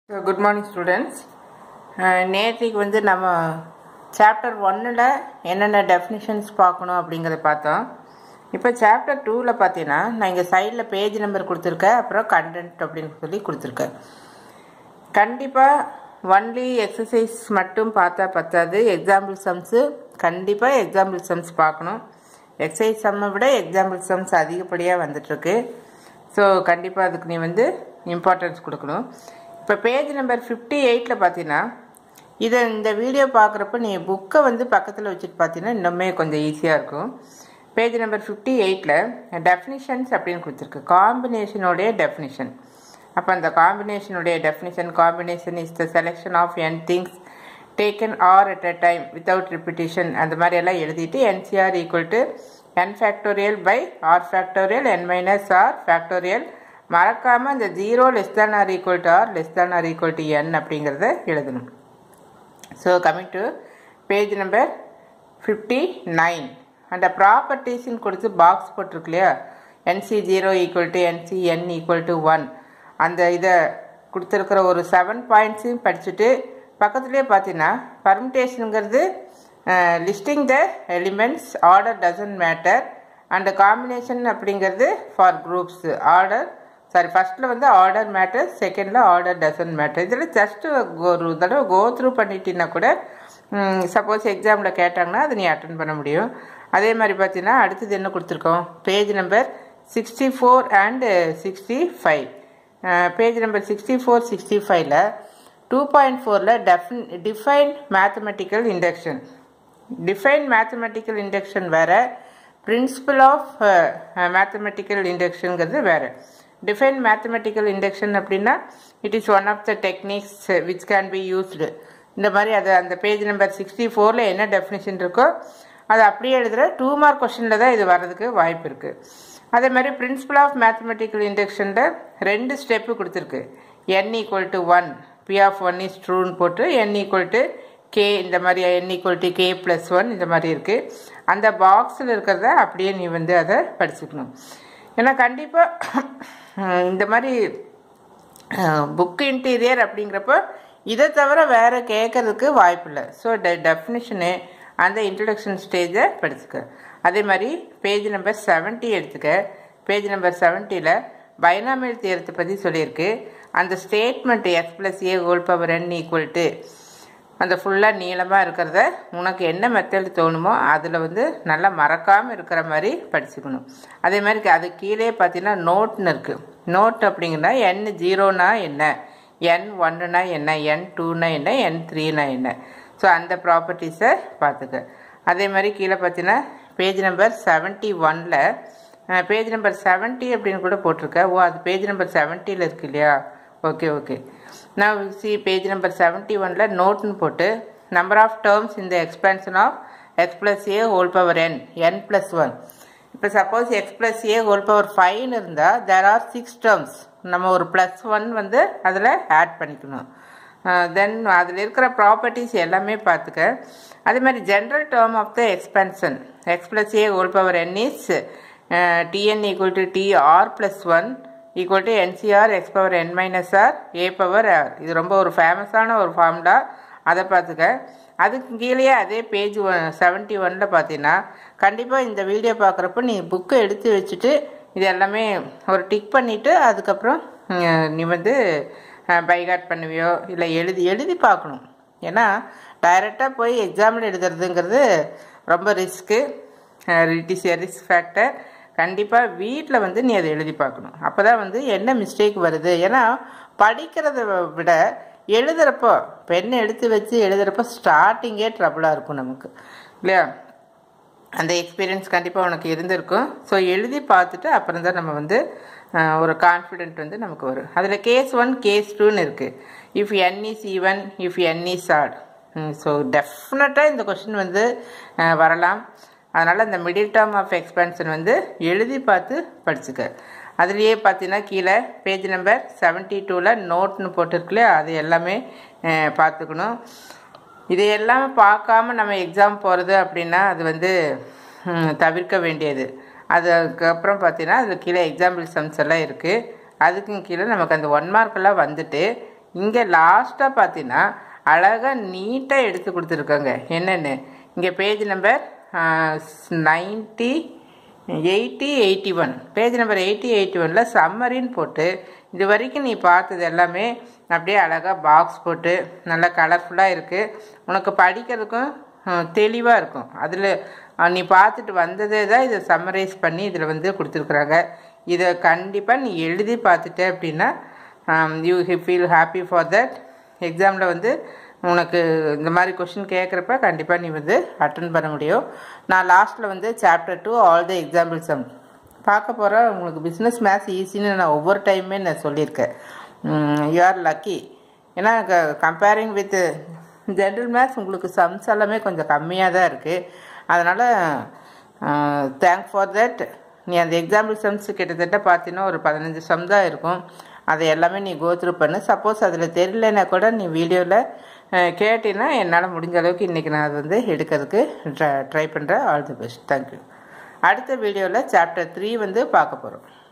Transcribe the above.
good morning students நேற்றுக்கு வந்து நம்ம சாப்டர் ஒன்னில் என்னென்ன டெஃபினிஷன்ஸ் பார்க்கணும் அப்படிங்கிறத பார்த்தோம் இப்போ சாப்டர் டூவில் பார்த்தீங்கன்னா நான் இங்கே சைடில் பேஜ் நம்பர் கொடுத்துருக்கேன் அப்புறம் கண்டென்ட் அப்படின்னு சொல்லி கொடுத்துருக்கேன் கண்டிப்பாக ஒன்லி எக்ஸசைஸ் மட்டும் பார்த்தா பத்தாது எக்ஸாம்பிள் சம்ஸு கண்டிப்பாக எக்ஸாம்பிள் சம்ஸ் பார்க்கணும் எக்ஸசைஸ் சம்மை விட எக்ஸாம்பிள் சம்ஸ் அதிகப்படியாக வந்துட்டுருக்கு ஸோ கண்டிப்பாக அதுக்கு நீ வந்து இம்பார்ட்டன்ஸ் கொடுக்கணும் இப்போ பேஜ் நம்பர் ஃபிஃப்டி எயிட்டில் பார்த்தீங்கன்னா இதை இந்த வீடியோ பார்க்குறப்ப நீ புக்கை வந்து பக்கத்தில் வச்சுட்டு பார்த்தீங்கன்னா இன்னுமே கொஞ்சம் ஈஸியாக இருக்கும் பேஜ் நம்பர் ஃபிஃப்டி எயிட்டில் டெஃபினிஷன்ஸ் அப்படின்னு கொடுத்துருக்கு காம்பினேஷனோடைய டெஃபினிஷன் அப்போ அந்த காம்பினேஷனுடைய definition combination is the selection of N things taken R at a time without repetition அந்த மாதிரி எல்லாம் எழுதிட்டு NCR equal to N factorial by R factorial N minus R factorial மறக்காமல் இந்த zero less than R equal to R less than R equal to N அப்படிங்கிறத எழுதணும் so coming to page number fifty nine அந்த ப்ராப்பர்ட்டிஸ்ன்னு கொடுத்து box போட்டிருக்கு இல்லையா NC zero equal to NC N equal to one அந்த இதை கொடுத்துருக்கிற ஒரு செவன் பாயிண்ட்ஸையும் படிச்சுட்டு பக்கத்துலேயே பார்த்தீங்கன்னா பர்மிட்டேஷனுங்கிறது listing the elements order doesn't matter and combination அப்படிங்கிறது ஃபார் குரூப்ஸ் ஆர்டர் சாரி ஃபஸ்ட்டில் வந்து ஆர்டர் மேட்டர் செகண்டில் ஆர்டர் டசன்ட் மேட்டர் இதில் ஜஸ்ட்டு ஒரு தடவை கோ த்ரூ பண்ணிட்டீங்கன்னா கூட சப்போஸ் எக்ஸாமில் கேட்டாங்கன்னா அதை நீ அட்டன் பண்ண முடியும் அதே மாதிரி பார்த்தீங்கன்னா அடுத்தது என்ன கொடுத்துருக்கோம் page number sixty four and sixty five page number sixty four sixty ஃபைவ்ல டூ பாயிண்ட் ஃபோரில் define define mathematical induction define mathematical induction வேறு பிரின்சிபல் ஆஃப் மேத்தமெட்டிக்கல் இண்டக்ஷனுங்கிறது வேறு டிஃபைன் மேத்தமெட்டிக்கல் இண்டக்ஷன் அப்படின்னா it is one of the techniques which can be used இந்த மாதிரி அது அந்த பேஜ் நம்பர் சிக்ஸ்டி ஃபோரில் என்ன டெஃபினிஷன் இருக்கோ அது அப்படியே எழுதுகிற டூ மார்க் கொஷனில் தான் இது வர்றதுக்கு வாய்ப்பு இருக்குது அதே மாதிரி பிரின்சிபல் ஆஃப் மேத்தமெட்டிக்கல் இண்டக்ஷனில் ரெண்டு ஸ்டெப்பு கொடுத்துருக்கு N equal to one P of one is ட்ரூன்னு போட்டு என் ஈக்குவல் டு கே இந்த மாதிரி N equal to K plus one இந்த மாதிரி இருக்குது அந்த பாக்ஸில் இருக்கிறத அப்படியே நீ வந்து அதை படிச்சுக்கணும் ஏன்னா கண்டிப்பாக இந்த மாதிரி புக் இன்டீரியர் அப்படிங்கிறப்போ இதை தவிர வேறு கேட்கறதுக்கு வாய்ப்பு இல்லை ஸோ டெ டெஃபினிஷனு அந்த இன்ட்ரடக்ஷன் ஸ்டேஜை படிச்சுக்க அதே மாதிரி பேஜ் நம்பர் செவன்ட்டி எடுத்துக்க பேஜ் நம்பர் செவன்ட்டியில் பைனாமியல் தியரத்தை பற்றி சொல்லியிருக்கு அந்த statement X plus A whole power N equal to அந்த ஃபுல்லாக நீளமாக இருக்கிறத உனக்கு என்ன மெத்தட் தோணுமோ அதில் வந்து நல்லா மறக்காமல் இருக்கிற மாதிரி படிச்சுக்கணும் அதே மாதிரி அது கீழே பார்த்தீங்கன்னா நோட்னு இருக்குது நோட் அப்படிங்கன்னா என் ஜீரோனா என்ன என் ஒன்றுனா என்ன என் டூனா என்ன என் த்ரீனா என்ன ஸோ அந்த ப்ராப்பர்ட்டிஸை பார்த்துக்க அதே மாதிரி கீழே பார்த்தீங்கன்னா பேஜ் நம்பர் செவன்ட்டி ஒனில் பேஜ் நம்பர் செவன்ட்டி அப்படின்னு கூட போட்டிருக்க ஓ அது பேஜ் நம்பர் செவன்ட்டியில் இருக்கு இல்லையா ஓகே ஓகே நான் சி பேஜ் நம்பர் செவன்ட்டி ஒனில் நோட்னு போட்டு நம்பர் ஆஃப் டேர்ம்ஸ் இந்த expansion of X plus A whole power N N plus one இப்போ suppose X plus A whole power ஃபைவ்னு இருந்தால் தேர் ஆர் சிக்ஸ் டேர்ம்ஸ் நம்ம ஒரு ப்ளஸ் ஒன் வந்து அதில் ஆட் பண்ணிக்கணும் தென் அதில் இருக்கிற ப்ராப்பர்ட்டிஸ் எல்லாமே பார்த்துக்க அதே மாதிரி general term of the expansion X plus A whole power N is TN equal to T R plus one equal to NCR X power N minus R A power R இது ரொம்ப ஒரு ஃபேமஸான ஒரு ஃபார்ம்டா அதை பார்த்துக்க அதுக்கு கீழே அதே பேஜ் ஒன் செவன்ட்டி ஒனில் பார்த்தீங்கன்னா கண்டிப்பாக இந்த வீடியோ பார்க்குறப்ப நீ புக்கை எடுத்து வச்சுட்டு இது எல்லாமே ஒரு டிக் பண்ணிவிட்டு அதுக்கப்புறம் நீ வந்து பைகாட் பண்ணுவியோ இல்லை எழுதி எழுதி பார்க்கணும் ஏன்னா டைரெக்டாக போய் எக்ஸாமில் எழுதுறதுங்கிறது ரொம்ப risk it is a risk factor கண்டிப்பாக வீட்டில் வந்து நீ அதை எழுதி பார்க்கணும் அப்போ தான் வந்து என்ன மிஸ்டேக் வருது ஏன்னா படிக்கிறத விட எழுதுகிறப்போ பெண்ணை எடுத்து வச்சு எழுதுகிறப்போ ஸ்டார்டிங்கே ட்ரபுளாக இருக்கும் நமக்கு இல்லையா அந்த எக்ஸ்பீரியன்ஸ் கண்டிப்பாக உனக்கு இருந்திருக்கும் ஸோ எழுதி பார்த்துட்டு அப்புறம் தான் நம்ம வந்து ஒரு கான்ஃபிடென்ட் வந்து நமக்கு வரும் அதில் கேஸ் ஒன் கேஸ் டூன்னு இருக்குது if N is even if N is odd so டெஃபினட்டாக இந்த கொஷின் வந்து வரலாம் அதனால் இந்த மிடில் டேர்ம் ஆஃப் எக்ஸ்பென்ஷன் வந்து எழுதி பார்த்து படிச்சுக்க அதுலேயே பார்த்தீங்கன்னா கீழே பேஜ் நம்பர் செவன்ட்டி டூவில் நோட்னு போட்டிருக்குலையே அது எல்லாமே பார்த்துக்கணும் இதையெல்லாம் பார்க்காம நம்ம எக்ஸாம் போகிறது அப்படின்னா அது வந்து தவிர்க்க வேண்டியது அதுக்கப்புறம் பார்த்தீங்கன்னா அதில் கீழே எக்ஸாம்பிள் சம்ஸ் எல்லாம் இருக்குது அதுக்கும் கீழே நமக்கு அந்த ஒன் மார்க்கெல்லாம் வந்துட்டு இங்கே லாஸ்ட்டாக பார்த்தீங்கன்னா அழகாக நீட்டாக எடுத்து கொடுத்துருக்காங்க என்னென்னு இங்கே page number ninety eighty eighty one page number eighty eighty ஒனில் சம்மரின்னு போட்டு இது வரைக்கும் நீ பார்த்தது எல்லாமே அப்படியே அழகாக பாக்ஸ் போட்டு நல்லா கலர்ஃபுல்லாக இருக்குது உனக்கு படிக்கிறதுக்கும் தெளிவாக இருக்கும் அதில் நீ பார்த்துட்டு வந்ததே தான் இதை சம்மரைஸ் பண்ணி இதில் வந்து கொடுத்துருக்குறாங்க இதை கண்டிப்பாக நீ எழுதி பார்த்துட்ட அப்படின்னா you feel happy for that எக்ஸாமில் வந்து உனக்கு இந்த மாதிரி கொஷின் கேட்குறப்ப கண்டிப்பாக நீ வந்து அட்டன் பண்ண முடியும் நான் லாஸ்ட்டில் வந்து chapter two all the example sum பார்க்க போகிற உங்களுக்கு பிஸ்னஸ் மேத்ஸ் ஈஸின்னு நான் ஒவ்வொரு டைமே நான் சொல்லியிருக்கேன் யூ ஆர் லக்கி ஏன்னா கம்பேரிங் வித் ஜென்ரல் மேத்ஸ் உங்களுக்கு சம்ஸ் எல்லாமே கொஞ்சம் கம்மியாக தான் இருக்குது அதனால் தேங்க் ஃபார் தட் நீ அந்த எக்ஸாம்பிள் சம்ஸ் கிட்டத்தட்ட பார்த்தீங்கன்னா ஒரு பதினஞ்சு சம் தான் இருக்கும் அதை எல்லாமே நீ கோத்ரூ பண்ணு சப்போஸ் அதில் தெரியலனா கூட நீ வீடியோவில் கேட்டினா என்னால் முடிஞ்ச அளவுக்கு இன்றைக்கி நான் அது வந்து எடுக்கிறதுக்கு ட்ரை ட்ரை பண்ணுறேன் ஆல் தி பெஸ்ட் தேங்க்யூ அடுத்த வீடியோவில் சாப்டர் த்ரீ வந்து பார்க்க போகிறோம்